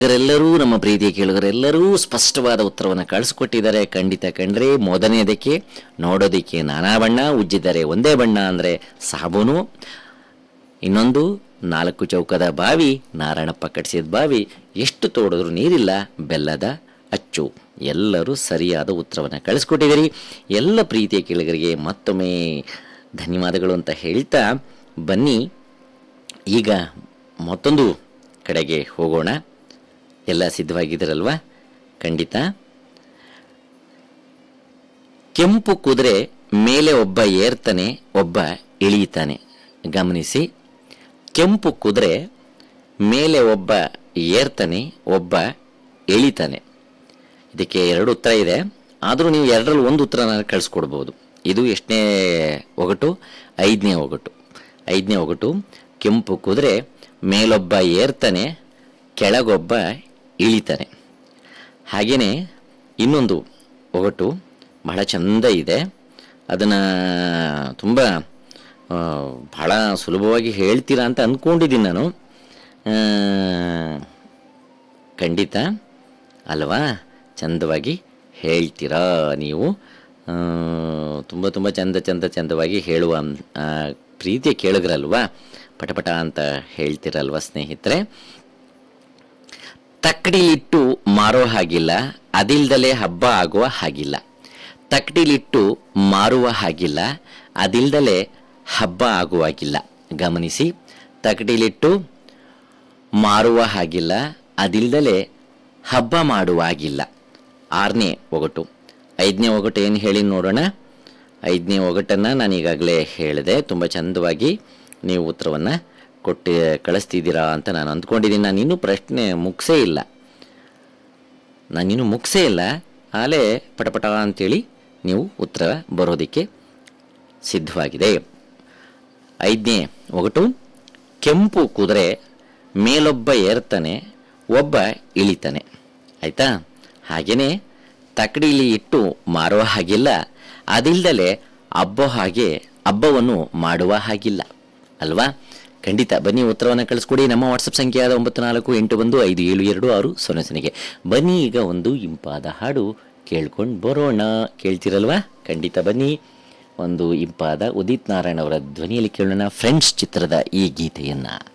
ಇವರೆಲ್ಲರೂ ನಮ್ಮ ಪ್ರೀತಿಯ ಕೇಳುಗರೆಲ್ಲರೂ ಸ್ಪಷ್ಟವಾದ ಉತ್ತರವನ್ನು ಕಳಿಸ್ಕೊಟ್ಟಿದ್ದಾರೆ ಖಂಡಿತ ಕಂಡ್ರೆ ಮೊದಲನೇದಕ್ಕೆ ನೋಡೋದಕ್ಕೆ ನಾನಾ ಬಣ್ಣ ಉಜ್ಜಿದ್ದಾರೆ ಒಂದೇ ಬಣ್ಣ ಅಂದರೆ ಸಾಬೂನು ಇನ್ನೊಂದು ನಾಲ್ಕು ಚೌಕದ ಬಾವಿ ನಾರಾಯಣಪ್ಪ ಕಟ್ಟಿಸಿದ ಬಾವಿ ಎಷ್ಟು ತೋಡಿದ್ರು ನೀರಿಲ್ಲ ಬೆಲ್ಲದ ಅಚ್ಚು ಎಲ್ಲರೂ ಸರಿಯಾದ ಉತ್ತರವನ್ನು ಕಳಿಸ್ಕೊಟ್ಟಿದ್ದೀರಿ ಎಲ್ಲ ಪ್ರೀತಿಯ ಕೇಳುಗರಿಗೆ ಮತ್ತೊಮ್ಮೆ ಧನ್ಯವಾದಗಳು ಅಂತ ಹೇಳ್ತಾ ಬನ್ನಿ ಈಗ ಮತ್ತೊಂದು ಕಡೆಗೆ ಹೋಗೋಣ ಎಲ್ಲ ಸಿದ್ಧವಾಗಿದ್ದೀರಲ್ವಾ ಖಂಡಿತ ಕೆಂಪು ಕುದುರೆ ಮೇಲೆ ಒಬ್ಬ ಏರ್ತಾನೆ ಒಬ್ಬ ಇಳಿತಾನೆ ಗಮನಿಸಿ ಕೆಂಪು ಕುದುರೆ ಮೇಲೆ ಒಬ್ಬ ಏರ್ತಾನೆ ಒಬ್ಬ ಇಳಿತಾನೆ ಇದಕ್ಕೆ ಎರಡು ಉತ್ತರ ಇದೆ ಆದರೂ ನೀವು ಎರಡರಲ್ಲಿ ಒಂದು ಉತ್ತರನ ಕಳಿಸ್ಕೊಡ್ಬೋದು ಇದು ಎಷ್ಟನೇ ಒಗಟು ಐದನೇ ಒಗಟು ಐದನೇ ಒಗಟು ಕೆಂಪು ಕುದುರೆ ಮೇಲೊಬ್ಬ ಏರ್ತಾನೆ ಕೆಳಗೊಬ್ಬ ಇಳಿತಾನೆ ಹಾಗೆಯೇ ಇನ್ನೊಂದು ಒಗಟು ಬಹಳ ಚಂದ ಇದೆ ಅದನ್ನು ತುಂಬ ಆ, ಬಹಳ ಸುಲಭವಾಗಿ ಹೇಳ್ತೀರಾ ಅಂತ ಅಂದ್ಕೊಂಡಿದ್ದೀನಿ ನಾನು ಆ, ಖಂಡಿತ ಅಲ್ವಾ ಚಂದವಾಗಿ ಹೇಳ್ತೀರಾ ನೀವು ಆ, ತುಂಬ ತುಂಬ ಚಂದ ಚಂದ ಚಂದವಾಗಿ ಹೇಳುವ ಆ, ಪ್ರೀತಿಯ ಕೇಳಿದ್ರಲ್ವಾ ಪಟಪಟ ಅಂತ ಹೇಳ್ತೀರಲ್ವಾ ಸ್ನೇಹಿತರೆ ತಕ್ಕಡಿಲಿಟ್ಟು ಮಾರೋ ಹಾಗಿಲ್ಲ ಅದಿಲ್ದಲೇ ಹಬ್ಬ ಆಗುವ ಹಾಗಿಲ್ಲ ತಕ್ಕಡಿಲಿಟ್ಟು ಮಾರುವ ಹಾಗಿಲ್ಲ ಅದಿಲ್ದಲೇ ಹಬ್ಬ ಆಗುವಾಗಿಲ್ಲ ಗಮನಿಸಿ ತಕ್ಕಡಿಲಿಟ್ಟು ಮಾರುವ ಹಾಗಿಲ್ಲ ಅದಿಲ್ದಲೇ ಹಬ್ಬ ಮಾಡುವಾಗಿಲ್ಲ ಆರನೇ ಒಗಟು ಐದನೇ ಒಗಟು ಏನು ಹೇಳಿ ನೋಡೋಣ ಐದನೇ ಒಗಟನ್ನು ನಾನು ಈಗಾಗಲೇ ಹೇಳಿದೆ ತುಂಬ ಚಂದವಾಗಿ ನೀವು ಉತ್ತರವನ್ನು ಕೊಟ್ಟು ಕಳಿಸ್ತಿದ್ದೀರಾ ಅಂತ ನಾನು ಅಂದ್ಕೊಂಡಿದ್ದೀನಿ ನಾನು ಇನ್ನೂ ಪ್ರಶ್ನೆ ಮುಗಿಸೇ ಇಲ್ಲ ನಾನಿನ್ನೂ ಮುಗಿಸೇ ಇಲ್ಲ ಆಲೇ ಪಟಪಟ ಅಂತೇಳಿ ನೀವು ಉತ್ತರ ಬರೋದಕ್ಕೆ ಸಿದ್ಧವಾಗಿದೆ ಐದನೇ ಒಗಟು ಕೆಂಪು ಕುದುರೆ ಮೇಲೊಬ್ಬ ಏರ್ತಾನೆ ಒಬ್ಬ ಇಳಿತಾನೆ ಆಯ್ತಾ ಹಾಗೆಯೇ ತಕಡಿಲಿ ಇಟ್ಟು ಮಾರುವ ಹಾಗಿಲ್ಲ ಅದಿಲ್ದಲೆ ಹಬ್ಬ ಹಾಗೆ ಹಬ್ಬವನ್ನು ಮಾಡುವ ಹಾಗಿಲ್ಲ ಅಲ್ವಾ ಖಂಡಿತ ಬನ್ನಿ ಉತ್ತರವನ್ನು ಕಳಿಸ್ಕೊಡಿ ನಮ್ಮ ವಾಟ್ಸಪ್ ಸಂಖ್ಯೆ ಆದ ಒಂಬತ್ತು ನಾಲ್ಕು ಎಂಟು ಒಂದು ಐದು ಏಳು ಎರಡು ಆರು ಸೊನ್ನೆ ಸೊನ್ನೆಗೆ ಬನ್ನಿ ಈಗ ಒಂದು ಇಂಪಾದ ಹಾಡು ಕೇಳ್ಕೊಂಡು ಬರೋಣ ಕೇಳ್ತಿರಲ್ವಾ ಖಂಡಿತ ಬನ್ನಿ ಒಂದು ಇಂಪಾದ ಉದಿತ್ ನಾರಾಯಣ್ ಅವರ ಧ್ವನಿಯಲ್ಲಿ ಕೇಳೋಣ ಫ್ರೆಂಡ್ಸ್ ಚಿತ್ರದ ಈ ಗೀತೆಯನ್ನು